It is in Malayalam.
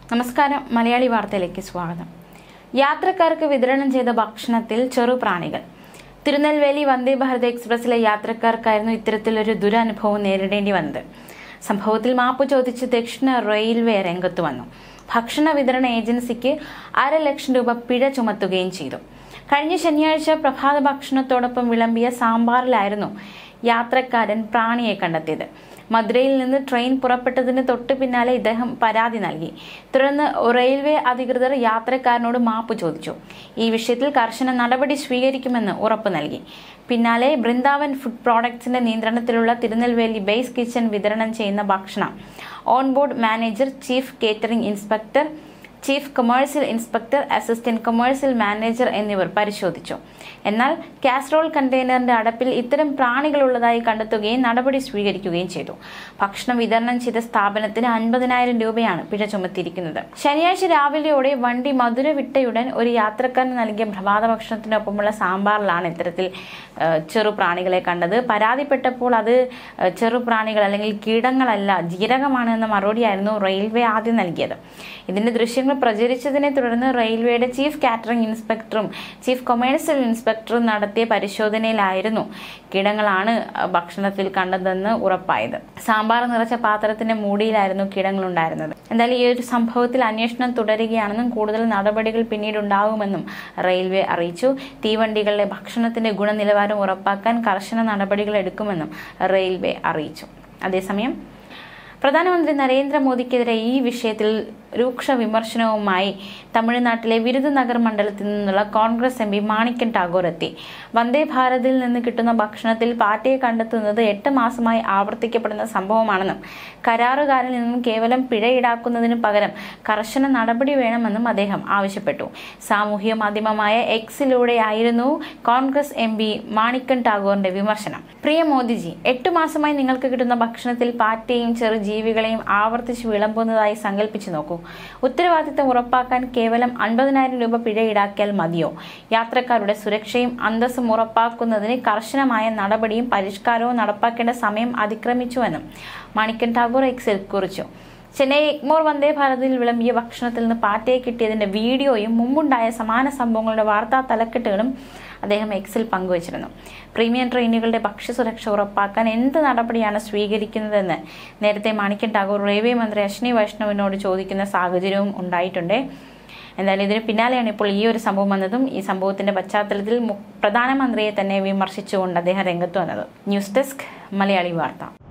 നമസ്കാരം മലയാളി വാർത്തയിലേക്ക് സ്വാഗതം യാത്രക്കാർക്ക് വിതരണം ചെയ്ത ഭക്ഷണത്തിൽ ചെറുപ്രാണികൾ തിരുനെൽവേലി വന്ദേ ഭാരത് എക്സ്പ്രസിലെ യാത്രക്കാർക്കായിരുന്നു ഇത്തരത്തിലൊരു ദുരനുഭവം നേരിടേണ്ടി വന്നത് സംഭവത്തിൽ മാപ്പ് ചോദിച്ച് ദക്ഷിണ റെയിൽവേ രംഗത്ത് വന്നു ഭക്ഷണ വിതരണ ഏജൻസിക്ക് അര ലക്ഷം രൂപ പിഴ ചുമത്തുകയും ചെയ്തു കഴിഞ്ഞ ശനിയാഴ്ച പ്രഭാത ഭക്ഷണത്തോടൊപ്പം വിളമ്പിയ സാമ്പാറിലായിരുന്നു യാത്രക്കാരൻ പ്രാണിയെ കണ്ടെത്തിയത് മധുരയിൽ നിന്ന് ട്രെയിൻ പുറപ്പെട്ടതിന് തൊട്ട് പിന്നാലെ ഇദ്ദേഹം പരാതി നൽകി തുടർന്ന് റെയിൽവേ അധികൃതർ യാത്രക്കാരനോട് മാപ്പ് ചോദിച്ചു ഈ വിഷയത്തിൽ കർശന നടപടി സ്വീകരിക്കുമെന്ന് ഉറപ്പ് നൽകി പിന്നാലെ ബൃന്ദാവൻ ഫുഡ് പ്രോഡക്ട്സിന്റെ നിയന്ത്രണത്തിലുള്ള തിരുനെൽവേലി ബേസ് കിച്ചൺ വിതരണം ചെയ്യുന്ന ഭക്ഷണം onboard manager chief catering inspector chief commercial inspector assistant commercial manager എന്നിവർ പരിശോധിച്ചു എന്നാൽ കാസറോൾ കണ്ടെയ്നറിന്റെ അടപ്പിൽ ഇത്തരം പ്രാണികളുള്ളതായി കണ്ടെത്തുകയും നടപടി സ്വീകരിക്കുകയും ചെയ്തു ഭക്ഷണം വിതരണം ചെയ്ത സ്ഥാപനത്തിന് അൻപതിനായിരം രൂപയാണ് പിഴ ചുമത്തിയിരിക്കുന്നത് ശനിയാഴ്ച രാവിലെയോടെ വണ്ടി മധുര വിട്ടയുടൻ ഒരു യാത്രക്കാരന് നൽകിയ പ്രഭാത ഭക്ഷണത്തിനൊപ്പമുള്ള സാമ്പാറിലാണ് ഇത്തരത്തിൽ ഏഹ്, ചെറുപ്രാണികളെ കണ്ടത് പരാതിപ്പെട്ടപ്പോൾ അത് ഏഹ്, ചെറുപ്രാണികൾ അല്ലെങ്കിൽ കീടങ്ങളല്ല ജീരകമാണ് എന്ന മറുപടിയായിരുന്നു റെയിൽവേ ആദ്യം നൽകിയത് ഇതിന്റെ ദൃശ്യങ്ങൾ പ്രചരിച്ചതിനെ തുടർന്ന് റെയിൽവേയുടെ ചീഫ് കാറ്ററിംഗ് ഇൻസ്പെക്ടറും ചീഫ് കൊമേഴ്സ്യൽ ഇൻസ്പെക്ടറും നടത്തിയ പരിശോധനയിലായിരുന്നു കീടങ്ങളാണ് അഹ്, ഭക്ഷണത്തിൽ കണ്ടതെന്ന് ഉറപ്പായത് സാമ്പാർ നിറച്ച പാത്രത്തിന്റെ മൂടിയിലായിരുന്നു കീടങ്ങൾ ഉണ്ടായിരുന്നത് എന്തായാലും ഈ ഒരു സംഭവത്തിൽ അന്വേഷണം തുടരുകയാണെന്നും കൂടുതൽ നടപടികൾ പിന്നീട് ഉണ്ടാകുമെന്നും റെയിൽവേ അറിയിച്ചു തീവണ്ടികളിലെ ഭക്ഷണത്തിന്റെ ഗുണനിലവാരം ഉറപ്പാക്കാൻ കർശന നടപടികൾ എടുക്കുമെന്നും റെയിൽവേ അറിയിച്ചു അതേസമയം പ്രധാനമന്ത്രി നരേന്ദ്രമോദിക്കെതിരെ ഈ വിഷയത്തിൽ രൂക്ഷ വിമർശനവുമായി തമിഴ്നാട്ടിലെ വിരുദനഗർ മണ്ഡലത്തിൽ നിന്നുള്ള Congress M P Manickam Tagore എത്തി വന്ദേ ഭാരതിൽ നിന്ന് കിട്ടുന്ന ഭക്ഷണത്തിൽ പാറ്റയെ കണ്ടെത്തുന്നത് എട്ട് മാസമായി ആവർത്തിക്കപ്പെടുന്ന സംഭവമാണെന്നും കരാറുകാരിൽ നിന്നും കേവലം പിഴ ഈടാക്കുന്നതിന് പകരം കർശന നടപടി വേണമെന്നും അദ്ദേഹം ആവശ്യപ്പെട്ടു സാമൂഹ്യ മാധ്യമമായ എക്സിലൂടെയായിരുന്നു കോൺഗ്രസ് എം പി മാണിക്കൻ ടാഗോറിന്റെ വിമർശനം പ്രിയ മോദിജി എട്ടു മാസമായി നിങ്ങൾക്ക് കിട്ടുന്ന ഭക്ഷണത്തിൽ പാറ്റയും ചെറു ജീവികളെയും ആവർത്തിച്ച് വിളമ്പുന്നതായി സങ്കല്പിച്ചു നോക്കൂ ഉത്തരവാദിത്തം ഉറപ്പാക്കാൻ കേവലം അൻപതിനായിരം രൂപ പിഴ ഈടാക്കിയാൽ മതിയോ യാത്രക്കാരുടെ സുരക്ഷയും അന്തസ്സും ഉറപ്പാക്കുന്നതിന് കർശനമായ നടപടിയും പരിഷ്കാരവും നടപ്പാക്കേണ്ട സമയം അതിക്രമിച്ചുവെന്നും മാണിക്കൻ ടാഗോർ എക്സിൽ കുറിച്ചു ചെന്നൈ എഗ്മോർ വന്ദേ ഭാരതിൽ വിളമ്പിയ ഭക്ഷണത്തിൽ നിന്ന് പാറ്റയെ കിട്ടിയതിന്റെ വീഡിയോയും മുമ്പുണ്ടായ സമാന സംഭവങ്ങളുടെ വാർത്താ തലക്കെട്ടുകളും അദ്ദേഹം എക്സിൽ പങ്കുവച്ചിരുന്നു പ്രീമിയം ട്രെയിനുകളുടെ ഭക്ഷ്യസുരക്ഷ ഉറപ്പാക്കാൻ എന്ത് നടപടിയാണ് സ്വീകരിക്കുന്നതെന്ന് നേരത്തെ മാണിക്കൻ ടാഗോർ റെയിൽവേ മന്ത്രി അശ്വിനി വൈഷ്ണവിനോട് ചോദിക്കുന്ന സാഹചര്യവും ഉണ്ടായിട്ടുണ്ട് എന്തായാലും ഇതിന് പിന്നാലെയാണ് ഇപ്പോൾ ഈ ഒരു സംഭവം വന്നതും ഈ സംഭവത്തിന്റെ പശ്ചാത്തലത്തിൽ മു- പ്രധാനമന്ത്രിയെ തന്നെ വിമർശിച്ചുകൊണ്ട് അദ്ദേഹം രംഗത്ത് വന്നത് ന്യൂസ് ഡെസ്ക് മലയാളി വാർത്ത